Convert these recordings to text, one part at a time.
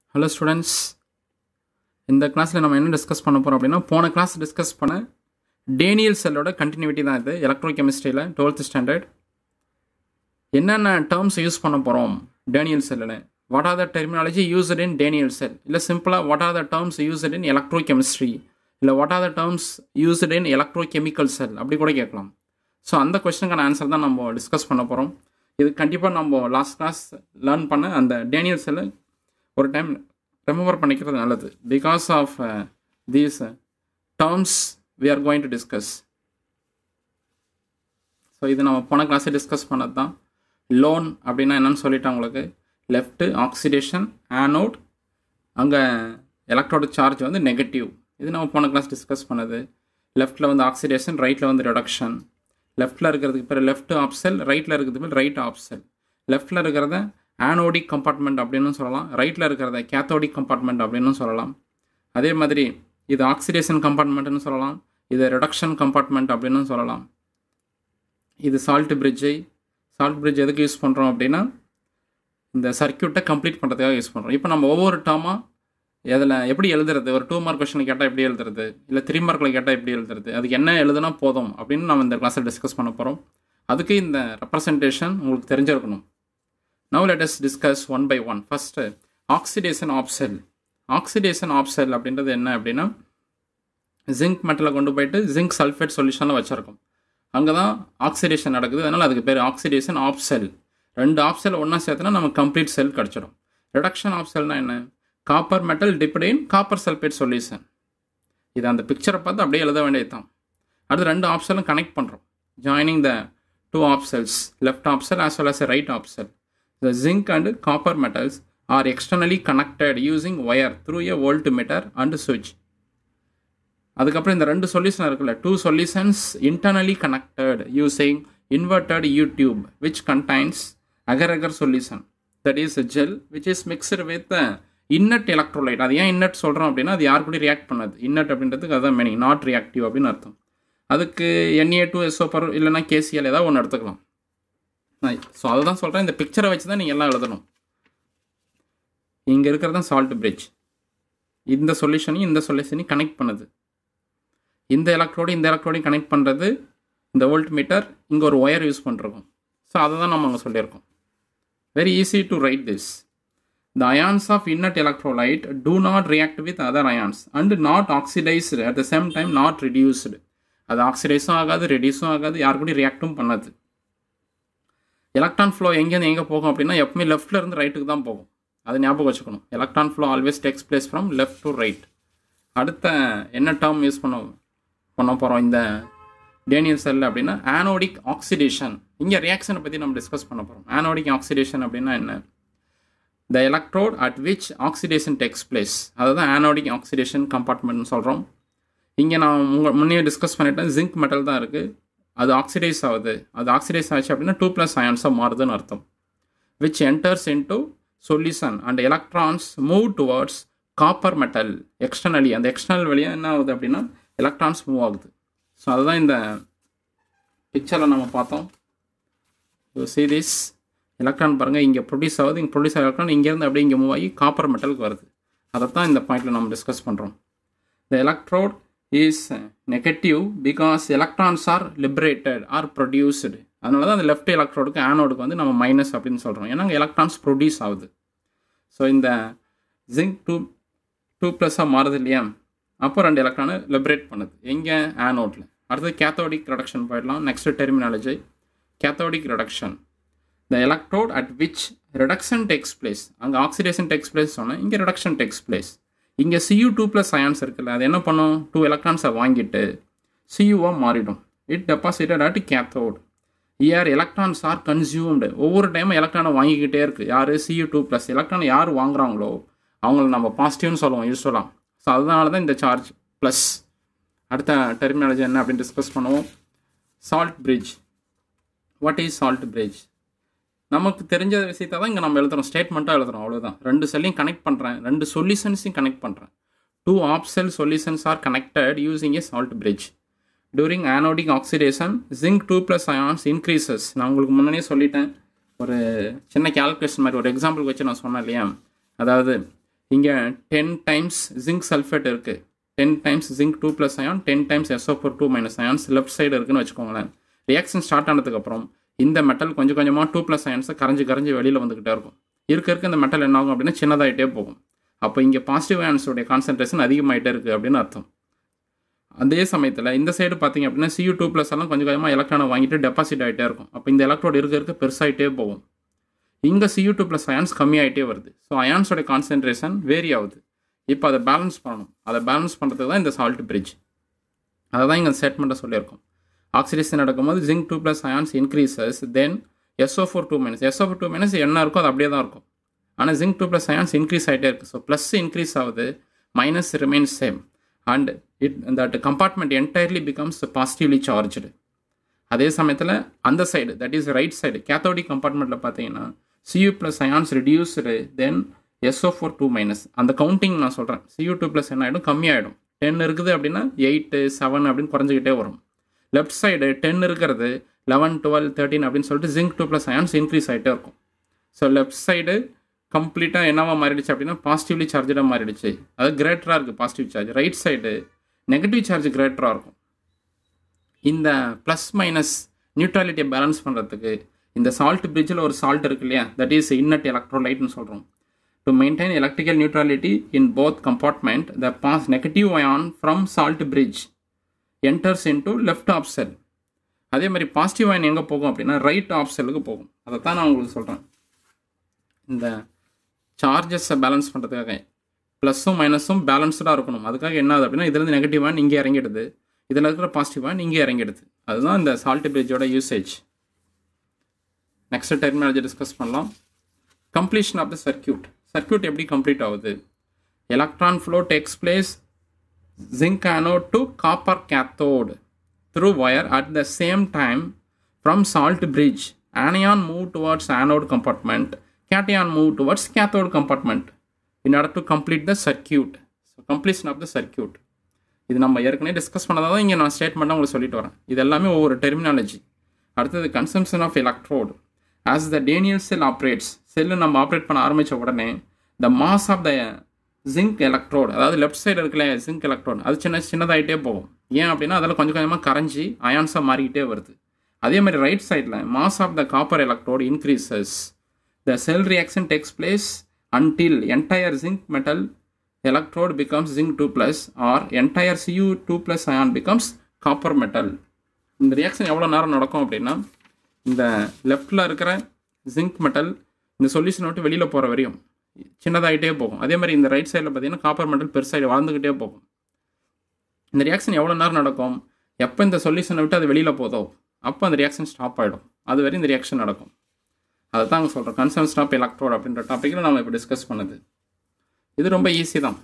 hello students இந்த கிளாஸில் நம்ம என்ன டிஸ்கஸ் பண்ண போகிறோம் அப்படின்னா போன கிளாஸ் டிஸ்கஸ் பண்ண டேனியல் செல்லோட கண்டினியூட்டி தான் இது எலக்ட்ரோ கெமிஸ்ட்ரியில் டுவெல்த் ஸ்டாண்டர்ட் என்னென்ன டேர்ம்ஸ் யூஸ் பண்ண போகிறோம் டேனியல் செல்லில் what are the terminology used in Daniell cell இல்லை சிம்பிளாக what are the terms used in electrochemistry இல்லை what are the terms used in electrochemical cell அப்படி கூட கேட்கலாம் ஸோ அந்த கொஸ்டினுக்கான ஆன்சர் தான் நம்ம டிஸ்கஸ் பண்ண போகிறோம் இது கண்டிப்பாக நம்ம லாஸ்ட் கிளாஸ் லேர்ன் பண்ண அந்த டேனியல் செல்லை ஒரு டைம் ரிமெம்பர் பண்ணிக்கிறது நல்லது because of these terms we are going to discuss so இது நம்ம போன கிளாஸே டிஸ்கஸ் பண்ணது தான் லோன் அப்படின்னா என்னன்னு சொல்லிட்டேன் உங்களுக்கு லெஃப்ட்டு ஆக்சிடேஷன் ஆனோட் அங்கே எலக்ட்ரோட சார்ஜ் வந்து நெகட்டிவ் இது நம்ம போன கிளாஸ் டிஸ்கஸ் பண்ணது லெஃப்ட்டில் வந்து ஆக்சிடேஷன் ரைட்டில் வந்து ரிடக்ஷன் லெஃப்ட்டில் இருக்கிறதுக்கு பேர் லெஃப்ட் ஆப்செல் ரைட்டில் இருக்கிறதுக்கு பேர் ரைட் ஆப்செல் லெஃப்ட்டில் இருக்கிறத ஆனோடிக் கம்பார்ட்மெண்ட் அப்படின்னு சொல்லலாம் ரைட்டில் இருக்கிறத கேத்தோடிக் கம்பார்ட்மெண்ட் அப்படின்னு சொல்லலாம் அதே மாதிரி இது ஆக்சிடேஷன் கம்பார்ட்மெண்ட்னு சொல்லலாம் இது ரிடக்ஷன் கம்பார்ட்மெண்ட் அப்படின்னு சொல்லலாம் இது சால்ட் பிரிட்ஜை சால்ட் பிரிட்ஜ் எதுக்கு யூஸ் பண்ணுறோம் அப்படின்னா இந்த சர்க்கியூட்டை கம்ப்ளீட் பண்ணுறதுக்காக யூஸ் பண்ணுறோம் இப்போ நம்ம ஒவ்வொரு டேர்மாக அதில் எப்படி எழுதுறது ஒரு டூ மார்க் கொஷனில் கேட்டால் எப்படி எழுதுறது இல்லை த்ரீ மார்க்கில் கேட்டால் எப்படி எழுதுறது அதுக்கு என்ன எழுதுனா போதும் அப்படின்னு நம்ம இந்த கிளாஸில் டிஸ்கஸ் பண்ண போகிறோம் அதுக்கு இந்த ரெப்ரசன்டேஷன் உங்களுக்கு தெரிஞ்சிருக்கணும் now let us discuss one by one first oxidation of cell oxidation of cell அப்படின்றது என்ன அப்படின்னா ஜிங்க் மெட்டலை கொண்டு போயிட்டு ஜிங்க் சல்ஃபேட் சொல்யூஷனில் வச்சுருக்கோம் அங்கே தான் ஆக்சிடேஷன் நடக்குது அதனால் அதுக்கு பேர் ஆக்சிடேஷன் ஆஃப் செல் ரெண்டு ஆஃப் செல் ஒன்றா சேர்த்துனா நமக்கு கம்ப்ளீட் செல் கிடச்சிடும் ரிடக்ஷன் ஆஃப் செல்னா என்ன copper metal dipped in copper sulphate solution இது அந்த பிக்சரை பார்த்து அப்படியே எழுத வேண்டியது தான் அடுத்து ரெண்டு ஆப்சலும் கனெக்ட் பண்ணுறோம் joining the two half cells left half cell as well as a right half cell the zinc and copper metals are externally connected using wire through a voltmeter and சுவிட்ச் அதுக்கப்புறம் இந்த ரெண்டு சொல்யூஷன் இருக்குல்ல two solutions internally connected using inverted U tube which contains agar agar solution that is gel which is mixed with inert electrolyte அது ஏன் inert சொல்கிறோம் அப்படின்னா அது யார் கூட ரியாக்ட் பண்ணாது இன்னட் அப்படின்றதுக்கு அதான் மீனிங் நாட் ரியாக்டிவ் அப்படின்னு அர்த்தம் அதுக்கு என்ஏ டூ எஸ்ஓபர் இல்லைனா கேசிஎல் ஏதாவது ஒன்று எடுத்துக்கலாம் ஸோ அதை தான் சொல்கிறேன் இந்த பிக்சரை வச்சு தான் நீங்கள் எல்லாம் எழுதணும் இங்கே இருக்கிறது தான் சால்ட் பிரிட்ஜ் இந்த சொல்யூஷனையும் இந்த சொல்யூஷனையும் கனெக்ட் பண்ணுது இந்த எலக்ட்ரோடு இந்த எலக்ட்ரோடையும் கனெக்ட் பண்ணுறது இந்த வோல்ட் மீட்டர் இங்கே ஒரு ஒயர் யூஸ் பண்ணுறோம் ஸோ அதை தான் நம்ம அங்கே சொல்லியிருக்கோம் very easy to write this the ions of inert electrolyte do not react with other ions and not oxidized at the same time not reduced அது ஆக்சிடைஸும் ஆகாது ரெடியூஸும் ஆகாது யார் கூட ரியாக்டும் பண்ணாது எலக்ட்ரான் ஃப்ளோ எங்கேருந்து எங்கே போகும் அப்படின்னா எப்பவுமே லெஃப்ட்ல இருந்து ரைட்டுக்கு தான் போகும் அது ஞாபகம் வச்சுக்கணும் electron flow always takes place from left to right அடுத்த என்ன டேர்ம் யூஸ் பண்ண பண்ண போகிறோம் இந்த டேனியல் செல் அப்படின்னா ஆனோடிக் ஆக்சிடேஷன் இங்கே ரியாக்ஷனை பற்றி நம்ம டிஸ்கஸ் பண்ண போகிறோம் ஆனோடிக் ஆக்சிடேஷன் அப்படின்னா என்ன the electrode at which oxidation takes place அதுதான் ஆனோடிக் ஆக்சிடேஷன் கம்பார்ட்மெண்ட்னு சொல்கிறோம் இங்கே நான் உங்கள் முன்னே டிஸ்கஸ் பண்ணிட்டேன் ஜிங்க் மெட்டல் தான் இருக்குது அது ஆக்சிடைஸ் ஆகுது அது ஆக்சிடைஸ் ஆச்சு அப்படின்னா டூ ப்ளஸ் அயன்ஸாக மாறுதுன்னு அர்த்தம் which enters into solution and electrons move towards copper metal externally அந்த எக்ஸ்டர்னல் வழியாக என்ன ஆகுது அப்படின்னா எலக்ட்ரான்ஸ் மூவ் ஆகுது ஸோ அதுதான் இந்த பிக்சரில் நம்ம பார்த்தோம் சி திஸ் எலக்ட்ரான் பாருங்கள் இங்கே ப்ரொடியூஸ் ஆகுது இங்கே ப்ரொடியூஸ் ஆகிற எலக்ட்ரான் இங்கேருந்து அப்படியே இங்கே மூவ் ஆகி காப்பர் மெட்டலுக்கு வருது அதை தான் இந்த பாயிண்டில் நம்ம டிஸ்கஸ் பண்ணுறோம் the electrode is negative because electrons are liberated or produced அதனால தான் அந்த லெஃப்ட் எலக்ட்ரோடுக்கு ஆனோடுக்கு வந்து நம்ம மைனஸ் அப்படின்னு சொல்கிறோம் ஏன்னா அங்கே எலக்ட்ரான்ஸ் ப்ரொடியூஸ் ஆகுது ஸோ இந்த ஜிங்க் டூ டூ ப்ளஸ்ஸாக மாறுது இல்லையா அப்போ ரெண்டு எலக்ட்ரானை லிபரேட் பண்ணுது எங்கே ஆனோட்டில் அடுத்தது கேத்தோடிக் ரிடக்ஷன் போயிடலாம் next terminology cathodic reduction the electrode at which reduction takes place அங்கே ஆக்சிடேஷன் டெக்ஸ் பிளேஸ் சொன்னேன் இங்கே ரிடக்ஷன் டெக்ஸ் பிளேஸ் இங்கே சியூ டூ ப்ளஸ் அயான்ஸ் இருக்குல்ல அது என்ன பண்ணும் டூ எலக்ட்ரான்ஸை வாங்கிட்டு சியூவாக மாறிடும் it deposited at cathode here electrons are consumed ஒவ்வொரு டைமும் எலக்ட்ரானை வாங்கிக்கிட்டே இருக்குது யார் சியூ டூ ப்ளஸ் எலக்ட்ரான் யார் வாங்குறாங்களோ அவங்கள நம்ம பாசிட்டிவ்னு சொல்லுவோம் யூஸ்வலாக ஸோ அதனால தான் இந்த சார்ஜ் ப்ளஸ் அடுத்த டெர்மினாலஜி என்ன அப்படின்னு டிஸ்கஸ் பண்ணுவோம் salt bridge what is salt bridge நமக்கு தெரிஞ்ச விஷயத்தை தான் இங்கே நம்ம எழுதுறோம் ஸ்டேட்மெண்ட்டாக எழுதுறோம் அவ்வளோதான் ரெண்டு செல்லையும் கனெக்ட் பண்ணுறேன் ரெண்டு சொல்யூஷன்ஸையும் கனெக்ட் பண்ணுறேன் two half cell solutions are connected using a salt bridge during anodic oxidation zinc two plus ions increases நான் உங்களுக்கு முன்னாடியே சொல்லிட்டேன் ஒரு சின்ன கேல்குலேஷன் மாதிரி ஒரு எக்ஸாம்பிள் வச்சு நான் சொன்னேன் இல்லையா அதாவது இங்கே டென் டைம்ஸ் ஜிங்க் சல்ஃபேட் இருக்குது ten times zinc two plus ion ten times SO four two minus ions left side இருக்குன்னு வச்சுக்கோங்களேன் ரியாக்ஷன் ஸ்டார்ட் ஆனதுக்கப்புறம் இந்த மெட்டல் கொஞ்சம் கொஞ்சமாக டூ ப்ளஸ் அயான்ஸை கரைஞ்சி கரைஞ்சி வெளியில் வந்துக்கிட்டே இருக்கும் இருக்க இருக்க இந்த மெட்டல் என்ன ஆகும் அப்படின்னா சின்னதாகிட்டே போகும் அப்போ இங்கே பாசிட்டிவ் அயான்ஸோடைய கான்சன்ட்ரேஷன் அதிகமாகிட்டே இருக்குது அப்படின்னு அர்த்தம் அதே சமயத்தில் இந்த சைடு பார்த்தீங்க அப்படின்னா சியூ டூ ப்ளஸ் எல்லாம் கொஞ்சம் கொஞ்சமாக எலக்ட்ரானை வாங்கிட்டு டெபாசிட் ஆகிட்டே இருக்கும் அப்போ இந்த எலக்ட்ரோடு இருக்க இருக்க பெருசாகிட்டே போகும் இங்கே சியூ டூ ப்ளஸ் அயான்ஸ் கம்மியாகிட்டே வருது ஸோ அயான்ஸோட கான்சன்ட்ரேஷன் வேரி ஆகுது இப்போ அதை பேலன்ஸ் பண்ணணும் அதை பேலன்ஸ் பண்ணுறதுக்கு தான் இந்த சால்ட் பிரிட்ஜ் அதை தான் இங்கே ஸ்டேட்மெண்ட்டை சொல்லியிருக்கோம் ஆக்சிடேஷன் நடக்கும்போது zinc two plus ions increases then SO four two minus SO four two minus என்ன இருக்கோ அது அப்படியே தான் இருக்கும் ஆனால் zinc two plus ions increase ஆகிட்டே இருக்குது ஸோ ப்ளஸ் இன்க்ரீஸ் ஆகுது minus remains same and it that compartment entirely becomes positively charged அதே சமயத்தில் அந்த side that is right side cathodic கம்பார்ட்மெண்ட்டில் பார்த்தீங்கன்னா CU plus ions reduced then SO four two minus அந்த counting நான் சொல்கிறேன் சியூ டூ ப்ளஸ் என்ன ஆகிடும் கம்மியாகிடும் டென் இருக்குது அப்படின்னா எயிட்டு செவன் அப்படின்னு குறைஞ்சிக்கிட்டே வரும் லெஃப்ட் சைடு டென் இருக்கிறது லெவன் டுவெல் தேர்ட்டின் அப்படின்னு சொல்லிட்டு zinc two plus ions increase ஆகிட்டே இருக்கும் ஸோ லெஃப்ட் சைடு கம்ப்ளீட்டாக என்னவா மாறிடுச்சு அப்படின்னா பாசிட்டிவ்லி சார்ஜாக மாறிடுச்சு அது கிரேட்டராக இருக்குது positive charge right side negative charge கிரேட்டராக இருக்கும் இந்த ப்ளஸ் மைனஸ் நியூட்ரலிட்டியை பேலன்ஸ் பண்ணுறதுக்கு இந்த சால்ட் பிரிட்ஜில் ஒரு சால்ட் இருக்கு இல்லையா தட் இஸ் இன்னட் எலக்ட்ரோலைட்னு சொல்கிறோம் to maintain electrical neutrality in both compartment the pass negative ion from salt bridge enters into left half cell அதே மாதிரி பாசிட்டிவ் அயன் எங்கே போகும் அப்படின்னா ரைட் ஆஃப் செல்லுக்கு போகும் அதை தான் நான் உங்களுக்கு சொல்கிறேன் இந்த சார்ஜஸை பேலன்ஸ் பண்ணுறதுக்காக ப்ளஸ்ஸும் மைனஸும் பேலன்ஸ்டாக இருக்கணும் அதுக்காக என்ன ஆகுது அப்படின்னா இதுலேருந்து நெகட்டிவ் அயன் இங்கே இறங்கிடுது இதில் இருக்கிற பாசிட்டிவ் அயன் இங்கே இறங்கிடுது அதுதான் இந்த சால்ட் பிரிட்ஜோட யூசேஜ் நெக்ஸ்ட் டெர்மினாலஜி டிஸ்கஸ் பண்ணலாம் completion of the circuit circuit எப்படி கம்ப்ளீட் ஆகுது electron flow takes place zinc anode to copper cathode through wire at the same time from salt bridge anion move towards anode compartment cation move towards cathode compartment in order to complete the circuit so completion of the circuit இது நம்ம ஏற்கனவே discuss பண்ணதாக தான் இங்கே நான் ஸ்டேட்மெண்ட்டாக உங்களுக்கு சொல்லிட்டு வரேன் இது எல்லாமே ஒவ்வொரு டெர்மினாலஜி அடுத்தது consumption of electrode as the Daniell cell operates cell நம்ம ஆப்ரேட் பண்ண ஆரம்பித்த உடனே the mass of the zinc electrode அதாவது லெஃப்ட் சைடு இருக்கல ஜிங்க் எலக்ட்ரோடு அது சின்ன சின்னதாகிட்டே போகும் ஏன் அப்படின்னா அதில் கொஞ்சம் கொஞ்சமாக கரைஞ்சி அயான்ஸாக மாறிக்கிட்டே வருது அதே மாதிரி ரைட் சைடில் mass of the copper electrode increases the cell reaction takes place until entire zinc metal electrode becomes zinc 2 plus or entire Cu 2 plus ion becomes copper metal இந்த ரியாக்ஷன் எவ்வளோ நேரம் நடக்கும் அப்படின்னா இந்த லெஃப்டில் இருக்கிற ஜிங்க் மெட்டல் இந்த சொல்யூஷன் விட்டு வெளியில் போகிற வரையும் சின்னதாகிட்டே போகும் அதே மாதிரி இந்த ரைட் சைடில் பார்த்தீங்கன்னா காப்பர் மெட்டல் பெருசாக வளர்ந்துக்கிட்டே போகும் இந்த ரியாக்ஷன் எவ்வளோ நேரம் நடக்கும் எப்போ இந்த சொல்யூஷனை விட்டு அது வெளியில் போதோ அப்போ அந்த ரியாக்ஷன் ஸ்டாப் ஆகிடும் அது வரை இந்த ரியாக்ஷன் நடக்கும் அதை தான் அங்கே சொல்கிறோம் கன்சர்ன் ஸ்டாப் எலக்ட்ரோட் அப்படின்ற டாப்பிக்கில் நம்ம இப்போ டிஸ்கஸ் பண்ணுது இது ரொம்ப ஈஸி தான்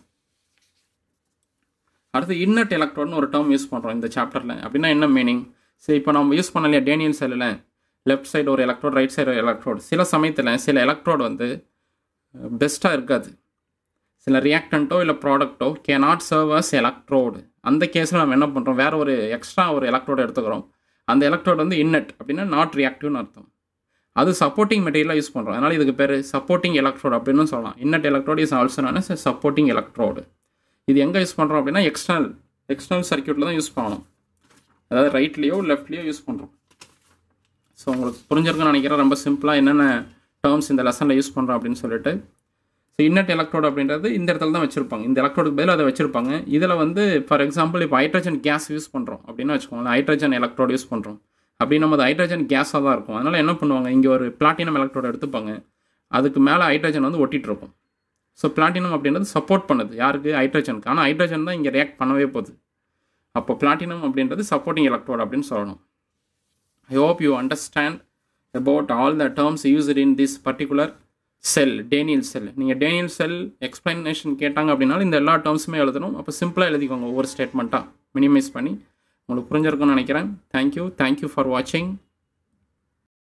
அடுத்து இன்னட் எலக்ட்ரோட்னு ஒரு டேர்ம் யூஸ் பண்ணுறோம் இந்த சாப்டரில் அப்படின்னா என்ன மீனிங் சரி இப்போ நம்ம யூஸ் பண்ணலையா டேனியல் செல்லில் லெஃப்ட் சைடு ஒரு எலக்ட்ரோட் ரைட் சைடு ஒரு எலக்ட்ரோட் சில சமயத்தில் சில எலக்ட்ரோட் வந்து பெஸ்ட்டாக இருக்காது சில ரியாக்டண்ட்டோ இல்லை ப்ராடக்ட்டோ can not serve as electrode அந்த கேஸில் நம்ம என்ன பண்ணுறோம் வேறு ஒரு எக்ஸ்ட்ரா ஒரு எலக்ட்ரோடு எடுத்துக்கிறோம் அந்த எலக்ட்ரோட் வந்து இன்னட் அப்படின்னா நாட் ரியாக்டிவ்னு அர்த்தம் அது சப்போர்ட்டிங் மெட்டீரியலாக யூஸ் பண்ணுறோம் அதனால் இதுக்கு பேர் சப்போர்ட்டிங் எலக்ட்ரோட் அப்படின்னு சொல்லலாம் inert electrode is also non supporting electrode இது எங்கே யூஸ் பண்ணுறோம் அப்படின்னா எக்ஸ்டர்னல் எக்ஸ்டர்னல் சர்க்கியூட்டில் தான் யூஸ் பண்ணணும் அதாவது ரைட்லேயோ லெஃப்ட்லேயோ யூஸ் பண்ணுறோம் ஸோ உங்களுக்கு புரிஞ்சிருக்குன்னு நினைக்கிறேன் ரொம்ப சிம்பிளாக என்னென்ன டேர்ம்ஸ் இந்த லெசனில் யூஸ் பண்ணுறோம் அப்படின்னு சொல்லிட்டு ஸோ இன்னட் எலக்ட்ரோட் அப்படின்றது இந்த இடத்துல தான் வச்சுருப்பாங்க இந்த எலக்ட்ரோடுக்கு பதில் அதை வச்சுருப்பாங்க இதில் வந்து ஃபார் எக்ஸாம்பிள் இப்போ ஹைட்ரஜன் கேஸ் யூஸ் பண்ணுறோம் அப்படின்னு வச்சுக்கோங்களேன் ஹைட்ரஜன் எலக்ட்ரோட் யூஸ் பண்ணுறோம் அப்படின்னு நம்ம அது ஹைட்ரஜன் கேஸாக தான் இருக்கும் அதனால் என்ன பண்ணுவாங்க இங்கே ஒரு பிளாட்டினம் எலக்ட்ரோட் எடுத்துப்பாங்க அதுக்கு மேலே ஹைட்ரஜன் வந்து ஒட்டிகிட்டு இருக்கும் ஸோ பிளாட்டினம் அப்படின்றது சப்போர்ட் பண்ணுது யாருக்கு ஹைட்ரஜனுக்கு ஆனால் ஹைட்ரஜன் தான் இங்கே ரியாக்ட் பண்ணவே போகுது அப்போ பிளாட்டினம் அப்படின்றது சப்போர்ட்டிங் எலக்ட்ரோட் அப்படின்னு சொல்லணும் I hope you understand about all the terms used in this particular cell Daniell cell நீங்கள் டேனியல் செல் எக்ஸ்பிளனேஷன் கேட்டாங்க அப்படின்னாலும் இந்த எல்லா டேர்ம்ஸுமே எழுதணும் அப்போ சிம்பிளாக எழுதிக்கோங்க ஒவ்வொரு ஸ்டேட்மெண்ட்டாக மினிமைஸ் பண்ணி உங்களுக்கு புரிஞ்சிருக்கும்னு நினைக்கிறேன் தேங்க்யூ தேங்க்யூ ஃபார் வாட்சிங்